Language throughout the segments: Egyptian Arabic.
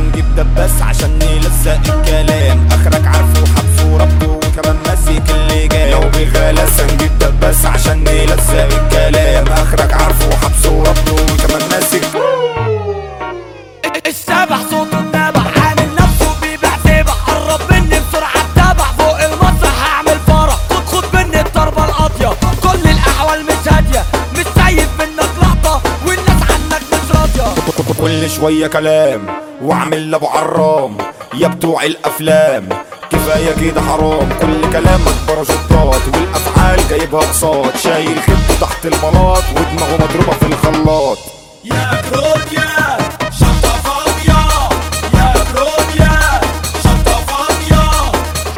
نجيب دباس عشان نلزق الكلام اخرك عارفه وحبسه وربطه وكمان ماسك اللجام لو بغلاسة نجيب دباس عشان نلزق الكلام اخرك عارفه وحبسه وربطه وكمان ماسك السبح صوته النبح عامل نفسه بيبيع سبح قرب مني بسرعة اتبع فوق المسرح هعمل فرح خد خد مني الضربة القاضية كل الأحوال مش هادية مش سايب منك لقطة والناس عنك مش راضية كل شوية كلام واعمل ابو عرام يا بتوع الافلام كفاية كده حرام كل كلامك باراشوتات والافعال جايبها قصاد شايل خيبته تحت البلاط ودماغه مضروبة في الخلاط يا كروبيا شنطة فاضية يا كروبيا شنطة فاضية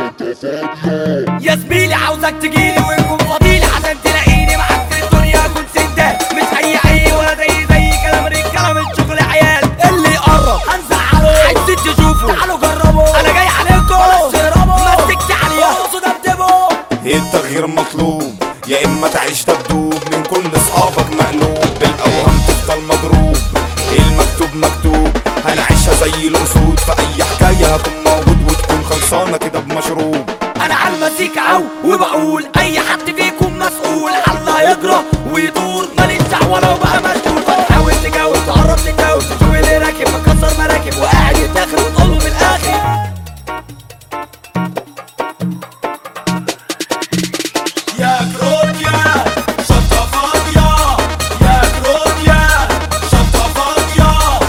يا زميلي عاوزك تجيلي ويكون فضيلي عشان تلاقيني معاك في الدنيا اكون سندان مش اي اي ولا زي زي كلام رجاله من شغل عيال اللي يقرب هنزعله عايزين تشوفوا تعالوا جربوا انا جاي عليكم ولا تهربوا مسكت عليه اقصد ابدبوا التغيير مطلوب يا اما تعيش تبدوب من كل اصحابك مقلوب بالاوهام تفضل مضروب المكتوب مكتوب هنعيشها زي الاسود في اي حكايه هكون موجود وتكون خلصانه كده بمشروب انا على المزيكا عو وبقول اي حد فيكم مسؤول الله هيجرى ويدور ماليش دعوه لو بقى مشغول فتحاول تجاوب تقرب تتجاوب تشوف اللي راكب مكسر مراكب وقاعد يتاخر وتقول له من الاخر يا كروبيا شنطة فاضية يا كروبيا شنطة فاضية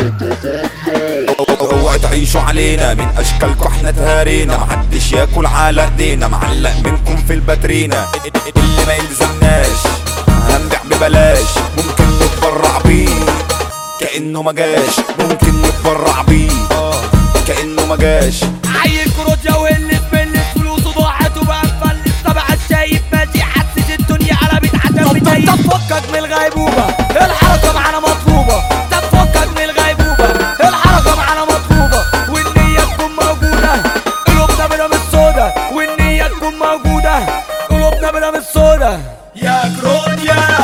اوعى تعيشوا علينا من اشكالكم احنا تهارينا محدش ياكل على ايدينا معلق منكم في الباترينا اللي ما يلزمناش هنبيع ببلاش ممكن نتبرع بيه كانه ما جاش ممكن نتبرع بيه اه كانه ما جاش عيل كروتيا واللي تملت فلوسه ضاعت وبقى مفلس طبع الشايب ماشي حسس الدنيا قلبت عتب طب طب فكك من الغيبوبة الحركة معانا مطلوبة طب فكك من الغيبوبة الحركة معانا مطلوبة والنية تكون موجودة قلوبنا بلا مش سودا والنية تكون موجودة قلوبنا بلا مش سودا يا كروتيا